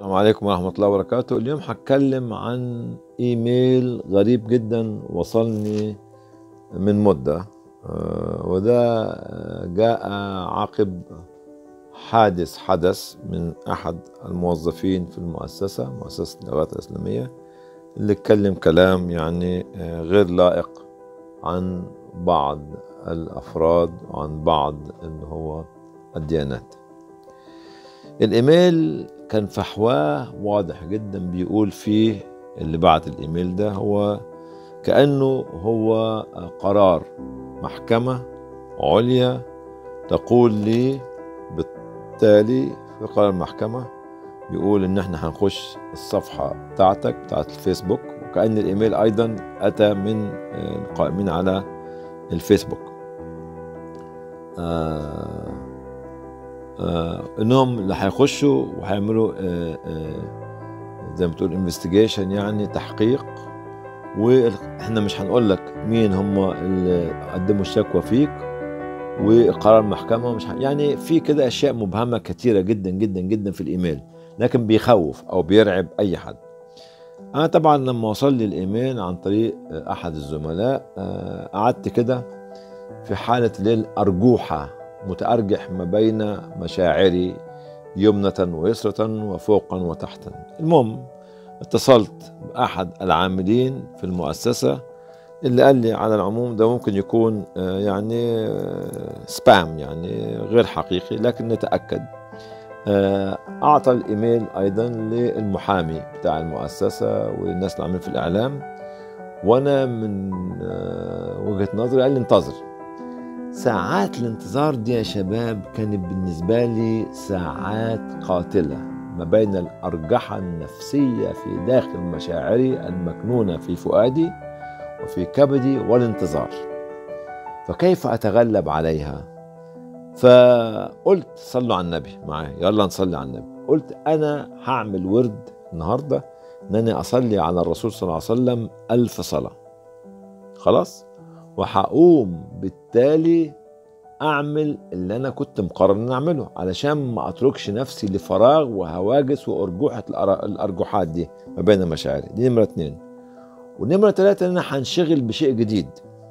السلام عليكم ورحمة الله وبركاته اليوم هتكلم عن ايميل غريب جدا وصلني من مدة آه، وده آه، جاء عقب حادث حدث من أحد الموظفين في المؤسسة مؤسسة الإغاثة الإسلامية اللي اتكلم كلام يعني آه، غير لائق عن بعض الأفراد وعن بعض اللي هو الديانات الايميل كان فحواه واضح جدا بيقول فيه اللي بعت الايميل ده هو كانه هو قرار محكمه عليا تقول لي بالتالي في قرار المحكمه بيقول ان احنا هنخش الصفحه بتاعتك بتاعت الفيسبوك وكان الايميل ايضا اتى من آه، القائمين على الفيسبوك آه آه انهم اللي هيخشوا وهيعملوا آه آه زي ما بتقول انفستيجيشن يعني تحقيق واحنا مش هنقول لك مين هم اللي قدموا الشكوى فيك وقرار المحكمه مش ه... يعني في كده اشياء مبهمه كتيره جدا جدا جدا في الايميل لكن بيخوف او بيرعب اي حد انا طبعا لما وصل لي الايميل عن طريق آه، احد الزملاء آه، قعدت كده في حاله ليل ارجوحه متأرجح ما بين مشاعري يمنة ويسرة وفوقا وتحتا المهم اتصلت بأحد العاملين في المؤسسة اللي قال لي على العموم ده ممكن يكون آه، يعني آه، سبام يعني غير حقيقي لكن نتأكد آه، أعطى الإيميل أيضا للمحامي بتاع المؤسسة والناس اللي عاملين في الإعلام وأنا من آه، وجهة نظري قال لي انتظر ساعات الانتظار دي يا شباب كانت بالنسبة لي ساعات قاتلة ما بين الأرجحة النفسية في داخل مشاعري المكنونة في فؤادي وفي كبدي والانتظار فكيف أتغلب عليها فقلت صلوا على النبي معايا يلا نصلي على النبي قلت أنا هعمل ورد النهاردة إن أنا أصلي على الرسول صلى الله عليه وسلم ألف صلاة خلاص وهقوم بالتالي اعمل اللي انا كنت مقرر ان اعمله علشان ما اتركش نفسي لفراغ وهواجس وارجوحه الأر- الارجوحات دي ما بين مشاعري دي نمره اتنين ونمره ثلاثه ان انا هنشغل بشيء جديد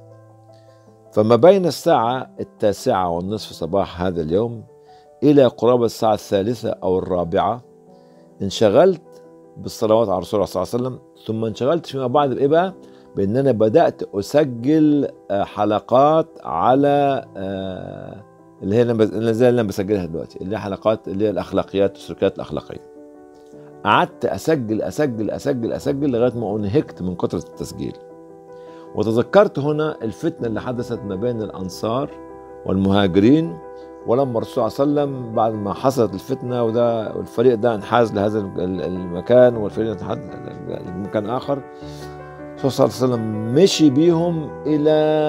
فما بين الساعه التاسعه والنصف صباح هذا اليوم الى قرابه الساعه الثالثه او الرابعه انشغلت بالصلوات على الرسول صلى الله عليه وسلم ثم انشغلت فيما بعد بايه بقى؟ بان انا بدات اسجل آه، حلقات على آه، اللي هي اللي أنا بس- اللي زي اللي انا بسجلها دلوقتي اللي هي حلقات اللي هي الاخلاقيات والسلوكيات الاخلاقيه قعدت اسجل اسجل اسجل اسجل لغايه ما انهكت من كثره التسجيل وتذكرت هنا الفتنه اللي حدثت ما بين الانصار والمهاجرين ولما الرسول صلى الله عليه وسلم بعد ما حصلت الفتنه وده والفريق ده انحاز لهذا ال- المكان والفريق ده انحاز لمكان اخر الرسول صلى الله عليه وسلم مشي بيهم الى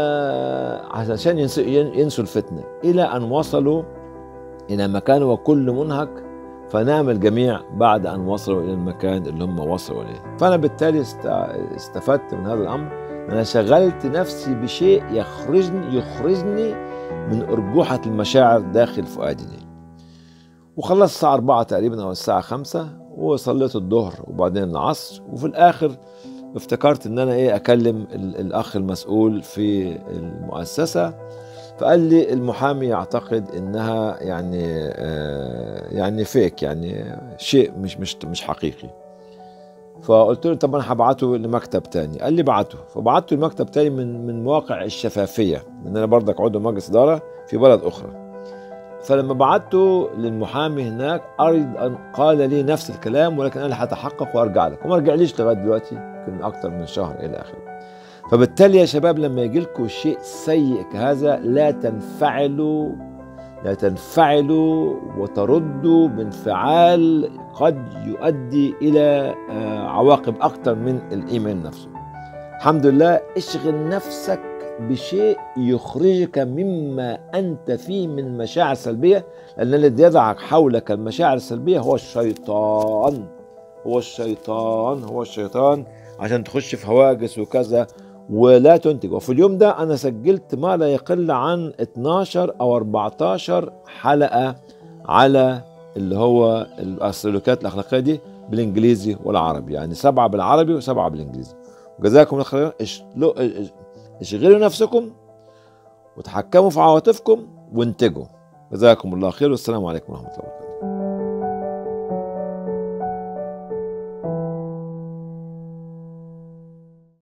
عشان ينسوا, ينسوا الفتنه الى ان وصلوا الى مكان وكل منهك فنام الجميع بعد ان وصلوا الى المكان اللي هم وصلوا اليه فانا بالتالي است- استفدت من هذا الامر ان انا شغلت نفسي بشيء يخرجني يخرجني من ارجوحه المشاعر داخل فؤادي دي وخلصت الساعه 4 تقريبا او الساعه 5 وصليت الظهر وبعدين العصر وفي الاخر افتكرت ان انا ايه اكلم ال- الاخ المسؤول في المؤسسه فقال لي المحامي يعتقد انها يعني آه يعني فيك يعني شيء مش مش مش حقيقي فقلت له طب انا هبعته لمكتب تاني قال لي بعته فبعته لمكتب تاني من من مواقع الشفافيه ان انا برضك عضو مجلس اداره في بلد اخرى فلما بعته للمحامي هناك اريد ان قال لي نفس الكلام ولكن انا هتحقق وارجع لك وما رجعليش لغايه دلوقتي يمكن اكتر من شهر الى اخره فبالتالي يا شباب لما يجي لكم شيء سيء كهذا لا تنفعلوا لا تنفعلوا وتردوا بانفعال قد يؤدي الى آه، عواقب اكثر من الايميل نفسه الحمد لله اشغل نفسك بشيء يخرجك مما انت فيه من مشاعر سلبيه لان الذي يضعك حولك المشاعر السلبيه هو الشيطان هو الشيطان هو الشيطان عشان تخش في هواجس وكذا ولا تنتج وفي اليوم ده انا سجلت ما لا يقل عن 12 او 14 حلقه على اللي هو السلوكيات الاخلاقيه دي بالانجليزي والعربي يعني سبعه بالعربي وسبعه بالانجليزي وجزاكم الله خيرا اشغلوا اشغلوا نفسكم وتحكموا في عواطفكم وانتجوا جزاكم الله خير والسلام عليكم ورحمه الله وبركاته